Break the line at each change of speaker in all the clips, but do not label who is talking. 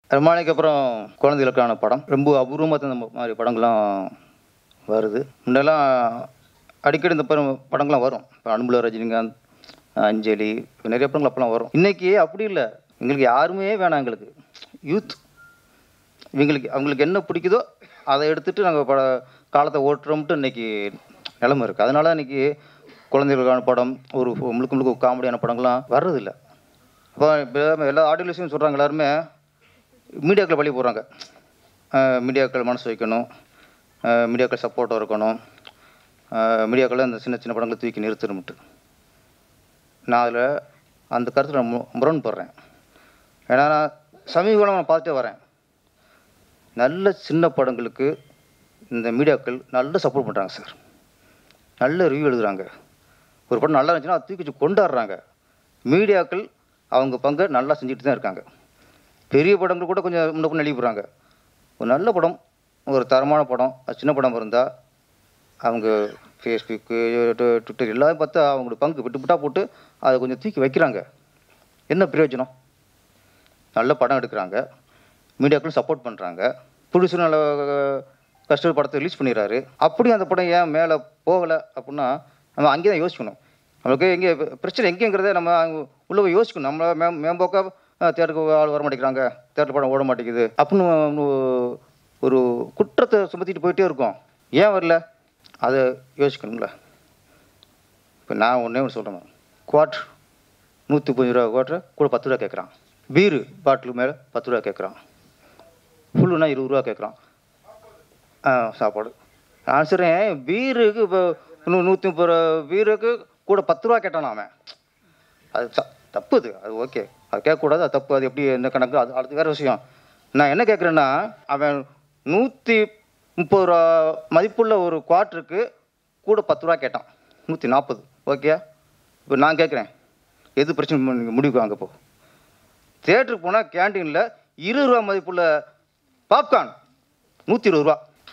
ரொம்ப நாளைக்கு அப்புறம் குழந்தைகளுக்கான படம் ரொம்ப அபூர்வமாக இந்த மாதிரி படங்கள்லாம் வருது முன்னெல்லாம் அடிக்கடி இந்த படம் படங்கள்லாம் வரும் இப்போ அன்புல ரஜினிகாந்த் அஞ்சலி இப்ப நிறைய படங்கள் அப்போலாம் வரும் இன்றைக்கி அப்படி இல்லை எங்களுக்கு யாருமே வேணாம் எங்களுக்கு யூத் இவங்களுக்கு அவங்களுக்கு என்ன பிடிக்குதோ அதை எடுத்துகிட்டு நாங்கள் பட காலத்தை ஓட்டுறோம்ட்டு இன்னைக்கு நிலமை இருக்குது அதனால இன்னைக்கு குழந்தைகளுக்கான படம் ஒரு முழுக்க முழுக்க காமெடியான படங்கள்லாம் வர்றதில்லை இப்போ இப்போ எல்லா ஆடியோலையும் சொல்கிறாங்க எல்லாருமே மீடியாக்கள் பழி போடுறாங்க மீடியாக்கள் மனசு வைக்கணும் மீடியாக்கள் சப்போர்ட்டாக இருக்கணும் மீடியாக்களை இந்த சின்ன சின்ன படங்களை தூக்கி நிறுத்தணும்ட்டு நான் அதில் அந்த கருத்தில் நான் மு- முரண்படுறேன் ஏன்னா நான் சமீப நான் பார்த்துட்டே வரேன் நல்ல சின்ன படங்களுக்கு இந்த மீடியாக்கள் நல்ல சப்போர்ட் பண்ணுறாங்க சார் நல்ல ரிவ்யூ எழுதுறாங்க ஒரு படம் நல்லா இருந்துச்சுன்னா அதை தூக்கி வச்சு கொண்டாடுறாங்க மீடியாக்கள் அவங்க பங்கை நல்லா செஞ்சுட்டு தான் இருக்காங்க பெரிய படங்கள் கூட கொஞ்சம் முன்ன பின்ன எழுதிடுறாங்க ஒரு நல்ல படம் ஒரு தரமான படம் அது சின்ன படம் இருந்தால் அவங்க ஃபேஸ்புக்கு ட்விட்டர் எல்லாமே பார்த்தா அவங்களோட பங்கு விட்டு விட்டா போட்டு அதை கொஞ்சம் தூக்கி வைக்கிறாங்க என்ன பிரயோஜனம் நல்ல படம் எடுக்கிறாங்க மீடியாக்களும் சப்போர்ட் பண்ணுறாங்க புதுசு நல்ல கஷ்ட படத்தை ரிலீஸ் பண்ணிடுறாரு அப்படியும் அந்த படம் ஏன் மேலே போகலை அப்படின்னா நம்ம அங்கே தான் யோசிக்கணும் நமக்கு எங்கே பிரச்சனை எங்கேங்கிறத நம்ம அங்க உள்ள போய் யோசிக்கணும் நம்மள மே மேம்போக்கா தேட்டருக்கு ஆள் வர மாட்டேங்கிறாங்க தேட்டர் படம் ஓட மாட்டேங்குது அப்படின்னு நம்ம ஒரு குற்றத்தை சுமத்திட்டு போயிட்டே இருக்கோம் ஏன் வரல அதை யோசிக்கணும்ல இப்போ நான் ஒன்றே ஒன்று சொல்கிறேன் குவாட்ரு நூற்றி முப்பது ரூபா குவாட்ரு கூட பத்து ரூபா கேட்குறான் பீரு பாட்டில் மேலே பத்து ரூபா கேட்குறான் ஃபுல்லுனா இருபது ரூபா கேட்குறான் ஆ சாப்பாடு நான் சொல்கிறேன் பீருக்கு இப்போ நூ நூற்றி முப்பது ரூபா பீருக்கு கூட பத்து ரூபா கேட்டான் அவன் அது த- தப்பு அது அது ஓகே அது கேட்கக்கூடாது அது தப்பு அது எப்படி என்ன கணக்கு அது அது வேறு விஷயம் நான் என்ன கேட்குறேன்னா அவன் நூற்றி முப்பது ரூபா மதிப்புள்ள ஒரு குவார்ட்டருக்கு கூட பத்து ரூபா கேட்டான் நூற்றி நாற்பது ஓகே இப்போ நான் கேட்குறேன் எது பிரச்சனை நீங்கள் முடிவுக்கு வாங்க இப்போ தேட்டருக்கு போனால் கேண்டீனில் இருபது ரூபா மதிப்புள்ள பாப்கார்ன் நூற்றி இருபது ரூபா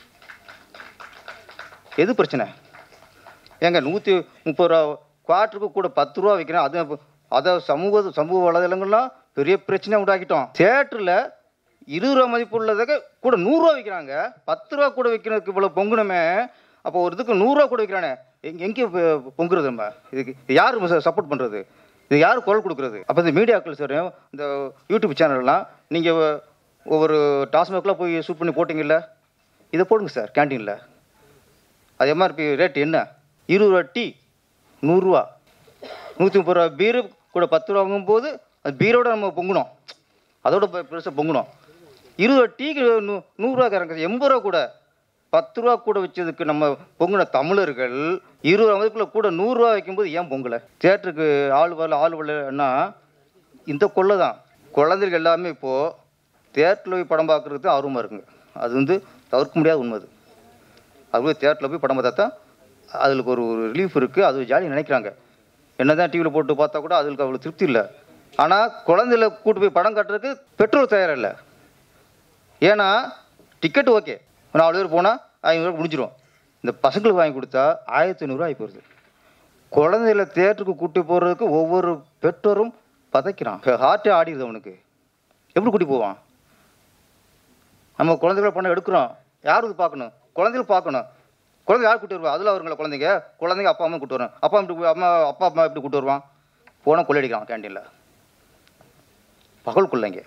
எது பிரச்சனை ஏங்க நூற்றி முப்பது ரூபா குவார்ட்டருக்கு கூட பத்து ரூபா விற்கிறேன் அது அதை சமூக சமூக வலைதளங்கள்லாம் பெரிய பிரச்சனை உண்டாக்கிட்டோம் தேட்டரில் இருபது ரூபா மதிப்பு உள்ளதுக்கு கூட நூறுரூவா விற்கிறாங்க பத்து ரூபா கூட விற்கிறதுக்கு இவ்வளோ பொங்குனமே அப்போ ஒரு இதுக்கு நூறுரூவா கூட விற்கிறானே எங்க எங்கே பொ- பொங்குறது நம்ம இதுக்கு இது யார் சப்போர்ட் பண்ணுறது இது யார் குரல் கொடுக்குறது அப்போ இந்த மீடியாக்கள் சரி இந்த யூடியூப் சேனல்லாம் நீங்கள் ஒவ்வொரு டாஸ்மாக்லாம் போய் ஷூட் பண்ணி போட்டிங்கல்ல இதை போடுங்க சார் கேன்டீனில் அது எம்ஆர்பி ரேட் என்ன இருபது ரூபா டீ நூறுரூவா நூற்றி முப்பது ரூபா பீரு கூட பத்து ரூபா வாங்கும்போது அது பீரோட நம்ம பொங்கணும் அதோட பெருசாக பொங்கணும் இருபது ரூபா டீக்கு நூ நூறுரூவா கறங்க எண்பது ரூபா கூட பத்து ரூபா கூட வச்சதுக்கு நம்ம பொங்குன தமிழர்கள் இருபது ரூபா மதிப்புல கூட நூறுரூவா வைக்கும்போது ஏன் பொங்கலை தேட்டருக்கு ஆள் வரல ஆள் வரலன்னா இந்த கொள்ளை தான் குழந்தைகள் எல்லாமே இப்போது தேட்டரில் போய் படம் பார்க்குறது ஆர்வமாக இருக்குங்க அது வந்து தவிர்க்க முடியாத உண்மை அது அது போய் தேட்டரில் போய் படம் பார்த்தா தான் அதுக்கு ஒரு ஒரு ரிலீஃப் இருக்குது அது ஜாலி நினைக்கிறாங்க என்ன தான் டிவியில் போட்டு பார்த்தா கூட அதுக்கு அவ்வளோ திருப்தி இல்லை ஆனால் குழந்தைல கூட்டு போய் படம் காட்டுறதுக்கு பெட்ரோல் தயாராக இல்லை ஏன்னா டிக்கெட் ஓகே நாலு பேர் போனால் ஐநூறுரூவா முடிஞ்சிடும் இந்த பசங்களுக்கு வாங்கி கொடுத்தா ஆயிரத்தி ஐநூறுரூவா ஆகி போகுது குழந்தைகளை தேட்டருக்கு கூட்டி போகிறதுக்கு ஒவ்வொரு பெற்றோரும் பதைக்கிறான் ஹார்ட்டே ஆடிடுது அவனுக்கு எப்படி கூட்டி போவான் நம்ம குழந்தைகளை பணம் எடுக்கிறோம் யார் இது பார்க்கணும் குழந்தைகள் பார்க்கணும் குழந்தை யார் கூட்டி வருவா அதில் வருங்களா குழந்தைங்க குழந்தைங்க அப்பா அம்மா கூட்டு வரணும் அப்பா இப்படி அம்மா அப்பா அம்மா எப்படி கூட்டு வருவான் போனால் கொள்ளையடிக்கிறான் கேண்டீனில் பகல் கொள்ளைங்க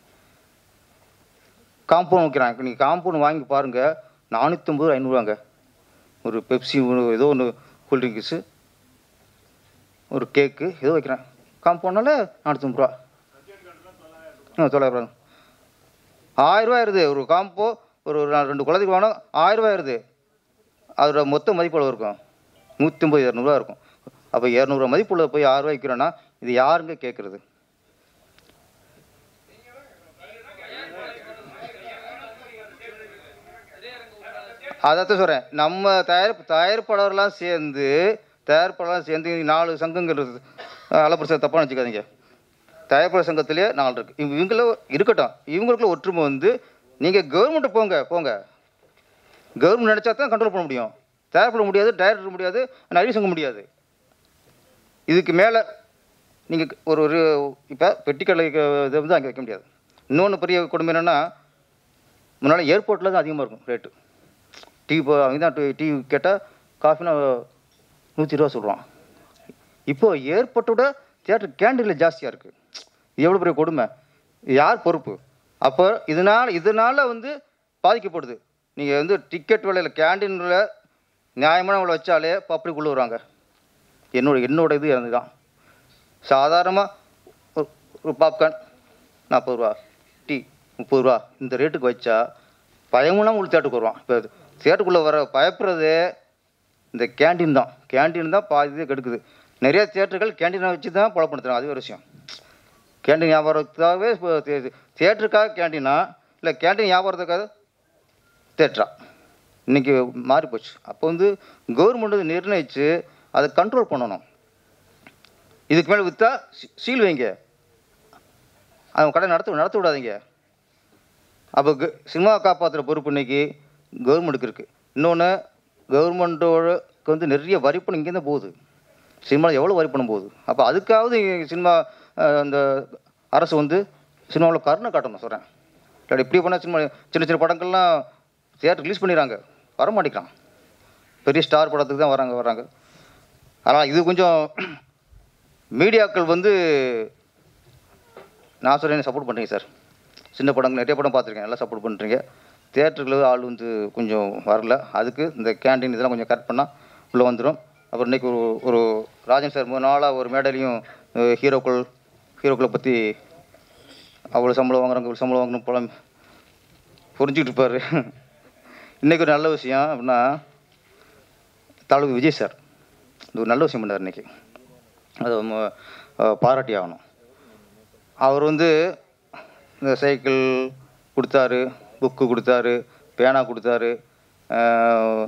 காம்பவுண்ட் வைக்கிறான் நீங்கள் காம்பவுண்ட் வாங்கி பாருங்கள் நானூற்றம்பது ஐநூறுவாங்க ஒரு பெப்சி ஒரு ஏதோ ஒன்று கூல்ட்ரிங்க்ஸு ஒரு கேக்கு ஏதோ வைக்கிறேன் காம்பவுண்டால நானூற்றம்பது ரூபா ம் தொள்ளாயிரம் ரூபா ஆயிரரூவா இருது ஒரு காம்போ ஒரு ஒரு நாலு ரெண்டு குழந்தைக்கு வாங்கினா ஆயிரரூவா இருது அதோட மொத்த மதிப்பு எவ்வளோ இருக்கும் நூற்றி ஐம்பது இரநூறுவா இருக்கும் அப்போ இரநூறுவா மதிப்புள்ள போய் ஆயிரரூவா விற்கிறோன்னா இது யாருங்க கேட்குறது அதான் சொல்கிறேன் நம்ம தயாரிப்பு தயாரிப்பாளர்லாம் சேர்ந்து தயாரிப்பாளர்லாம் சேர்ந்து நாலு சங்கங்கள் இருக்குது அளப்பரிசை தப்பாக வச்சுக்காதீங்க தயாரிப்பாளர் சங்கத்திலே நாலு இருக்குது இவங்கள இருக்கட்டும் இவங்களுக்குள்ள ஒற்றுமை வந்து நீங்கள் கவர்மெண்ட்டு போங்க போங்க கவர்மெண்ட் நினச்சா தான் கண்ட்ரோல் பண்ண முடியும் தயாரிப்பாளர் முடியாது டைரக்டர் முடியாது நடிகை சங்கம் முடியாது இதுக்கு மேலே நீங்கள் ஒரு ஒரு இப்போ பெட்டிக்கடை இதை வந்து அங்கே வைக்க முடியாது இன்னொன்று பெரிய கொடுமை என்னென்னா முன்னால் ஏர்போர்ட்டில் தான் அதிகமாக இருக்கும் ரேட்டு டீ இப்போ அவங்க தான் டீ கேட்டால் காஃபினா நூற்றி ரூபா சொல்கிறான் இப்போ ஏர்போர்ட்டோட தியேட்டர் கேண்டீனில் ஜாஸ்தியாக இருக்குது எவ்வளோ பெரிய கொடுமை யார் பொறுப்பு அப்போ இதனால் இதனால் வந்து பாதிக்கப்படுது நீங்கள் வந்து டிக்கெட் விலையில் கேண்டீனில் நியாயமான விலை வச்சாலே பப்ளிக் உள்ள வருவாங்க என்னோட என்னோட இது அதுதான் சாதாரணமாக ஒரு ஒரு பாப்கார்ன் நாற்பது ரூபா டீ முப்பது ரூபா இந்த ரேட்டுக்கு வச்சா பயமுன்னா உங்களுக்கு தேட்டருக்கு வருவான் இப்போ தேட்டருக்குள்ளே வர பயப்படுறது இந்த கேண்டீன் தான் கேண்டீன் தான் பாதி இது கெடுக்குது நிறைய தேட்டர்கள் கேண்டீனை வச்சு தான் புலப்படுத்துறாங்க அது ஒரு விஷயம் கேண்டீன் வியாபாரத்துக்காகவே இப்போ தே- தேட்டருக்காக கேண்டீனா இல்லை கேண்டீன் வியாபாரத்துக்காக தேட்டரா இன்னைக்கு மாறி போச்சு அப்போ வந்து கவர்மெண்ட் நிர்ணயித்து அதை கண்ட்ரோல் பண்ணணும் இதுக்கு மேலே விற்றா சீல் வைங்க அவங்க கடை நடத்த நடத்த விடாதீங்க அப்போ க சினிமா காப்பாற்றுற பொறுப்பு இன்னைக்கு கவர்மெண்ட்டுக்கு இருக்குது இன்னொன்று கவர்மெண்ட்டோடக்கு வந்து நிறைய வரி பணம் இங்கேருந்து போகுது சினிமாவில் எவ்வளோ வரி பணம் போகுது அப்போ அதுக்காவது சினிமா அஹ், அந்த அரசு வந்து சினிமாவில் கருணை காட்டணும் சொல்கிறேன் இல்லாட்டி இப்படி பண்ணால் சினிமா சின்ன சின்ன படங்கள்லாம் தியேட்டர் ரிலீஸ் பண்ணிடுறாங்க வர மாட்டேங்கிறான் பெரிய ஸ்டார் படத்துக்கு தான் வராங்க வராங்க ஆனால் இது கொஞ்சம் மீடியாக்கள் வந்து நான் சொல்கிறேன் சப்போர்ட் பண்ணுறீங்க சார் சின்ன படங்கள் நிறைய படம் பார்த்துருக்கேன் நல்லா சப்போர்ட் பண்ணுறீங்க தேட்டருக்கு ஆள் வந்து கொஞ்சம் வரல அதுக்கு இந்த கேண்டீன் இதெல்லாம் கொஞ்சம் கரெக்ட் பண்ணால் உள்ளே வந்துடும் அப்புறம் இன்றைக்கி ஒரு ஒரு ராஜன் சார் மூணு நாளாக ஒரு மேடையிலையும் அஹ், ஹீரோக்கள் ஹீரோக்களை பற்றி அவ்வளோ சம்பளம் வாங்குறாங்க இவ்வளோ சம்பளம் வாங்கணும் படம் புரிஞ்சுக்கிட்டு இருப்பார் இன்றைக்கி ஒரு நல்ல விஷயம் அப்படின்னா தலைவர் விஜய் சார் இது ஒரு நல்ல விஷயம் பண்ணார் இன்றைக்கி அதை நம்ம, அஹ், பாராட்டி ஆகணும் அவர் வந்து இந்த சைக்கிள் கொடுத்தாரு புக்கு கொடுத்தாரு பேனா கொடுத்தாரு அஹ்,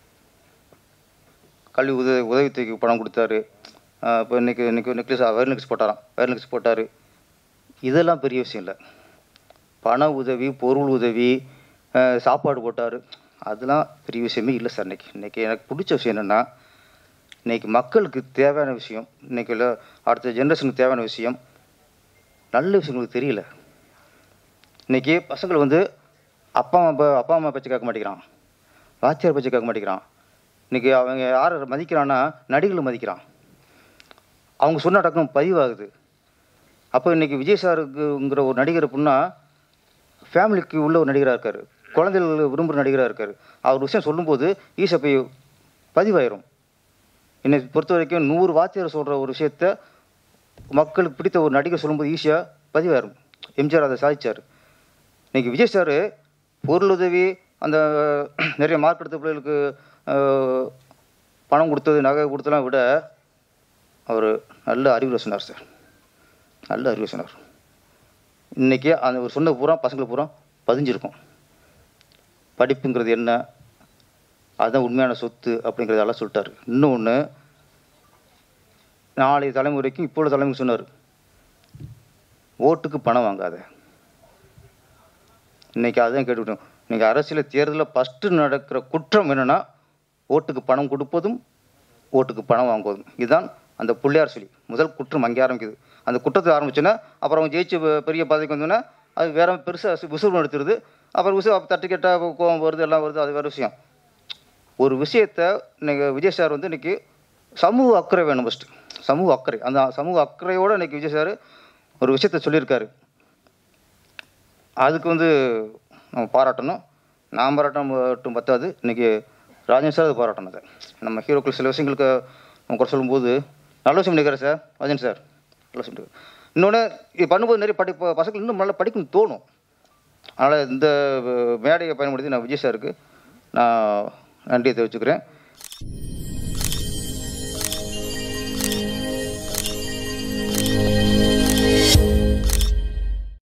கல்வி உதவி உதவித்தொகைக்கு பணம் கொடுத்தாரு அஹ், இப்போ இன்னைக்கு இன்னைக்கு நெக்லஸ் வயர் நெக்லஸ் போட்டாராம் வயர் நெக்லஸ் போட்டார் இதெல்லாம் பெரிய விஷயம் இல்லை பண உதவி பொருள் உதவி அஹ், சாப்பாடு போட்டார் அதெல்லாம் பெரிய விஷயமே இல்லை சார் இன்னைக்கு இன்னைக்கு எனக்கு பிடிச்ச விஷயம் என்னென்னா இன்னைக்கு மக்களுக்கு தேவையான விஷயம் இன்னைக்கு இல்லை அடுத்த ஜென்ரேஷனுக்கு தேவையான விஷயம் நல்ல விஷயங்களுக்கு தெரியல இன்னைக்கு பசங்கள் வந்து அப்பா அம்மா ப- அப்பா அம்மா பேச்சு கேட்க மாட்டேங்கிறான் வாத்தியார் பேச்சு கேட்க மாட்டேங்கிறான் இன்னைக்கு அவங்க யாரை மதிக்கிறான்னா நடிகர்களை மதிக்கிறான் அவங்க சொன்ன டக்கம் பதிவாகுது அப்போ இன்னைக்கு விஜய் சாருக்குங்கிற ஒரு நடிகர் அப்படின்னா ஃபேமிலிக்கு உள்ள ஒரு நடிகராக இருக்கார் குழந்தைகள் விரும்புகிற நடிகராக இருக்கார் அவர் விஷயம் சொல்லும்போது ஈஸியாக போய் பதிவாயிரும் என்னை பொறுத்த வரைக்கும் நூறு வாத்தியார் சொல்கிற ஒரு விஷயத்த மக்களுக்கு பிடித்த ஒரு நடிகர் சொல்லும்போது ஈஸியாக பதிவாயிரும் எம்ஜிஆர் அதை சாதிச்சார் இன்னைக்கு விஜய் சார் பொருளுதவி அந்த நிறைய மார்க் எடுத்த பிள்ளைகளுக்கு அஹ், பணம் கொடுத்தது நகை கொடுத்தலாம் விட அவர் நல்ல அறிவுரை சொன்னார் சார் நல்ல அறிவுரை சொன்னார் இன்னைக்கு அந்த ஒரு சொன்ன பூரா பசங்களுக்கு பூரா பதிஞ்சிருக்கும் படிப்புங்கிறது என்ன அதுதான் உண்மையான சொத்து அப்படிங்கிறதெல்லாம் சொல்லிட்டாரு இன்னொன்று நாளைய தலைமுறைக்கும் இப்போ உள்ள தலைமுறைக்கு சொன்னார் ஓட்டுக்கு பணம் வாங்காத இன்னைக்கு அதான் கேட்டுக்கிட்டோம் இன்னைக்கு அரசியல் தேர்தலில் ஃபஸ்ட்டு நடக்கிற குற்றம் என்னன்னா ஓட்டுக்கு பணம் கொடுப்பதும் ஓட்டுக்கு பணம் வாங்குவதும் இதுதான் அந்த பிள்ளையார் சொல்லி முதல் குற்றம் அங்கே ஆரம்பிக்குது அந்த குற்றத்தை ஆரம்பிச்சுன்னா அப்புறம் அவங்க ஜெயிச்சு பெ- பெரிய பதவிக்கு வந்தோன்னா அது வேற பெருசாக விசுறு எடுத்துருது அப்புறம் விசு தட்டு கெட்டால் கோவம் வருது எல்லாம் வருது அது வேற விஷயம் ஒரு விஷயத்த இன்னைக்கு விஜய் சார் வந்து இன்னைக்கு சமூக அக்கறை வேணும் ஃபஸ்ட்டு சமூக அக்கறை அந்த சமூக அக்கறையோடு இன்னைக்கு விஜய் சார் ஒரு விஷயத்த சொல்லியிருக்காரு அதுக்கு வந்து நம்ம பாராட்டணும் நான் பாராட்டம் மட்டும் பத்தாது இன்னைக்கு ராஜன் சார் அது பாராட்டணும் அதை நம்ம ஹீரோக்கள் சில விஷயங்களுக்கு நம்ம குறை சொல்லும்போது நல்ல விஷயம் பண்ணிக்கிறார் சார் ராஜன் சார் நல்ல விஷயம் பண்ணிக்கிறார். இன்னொன்று இது பண்ணும்போது நிறைய படி ப- பசங்களுக்கு இன்னும் நல்லா படிக்கணும்னு தோணும் அதனால் இந்த அஹ், மேடையை பயன்படுத்தி நான் விஜய் சாருக்கு நான் நன்றியை தெரிவிச்சுக்கிறேன்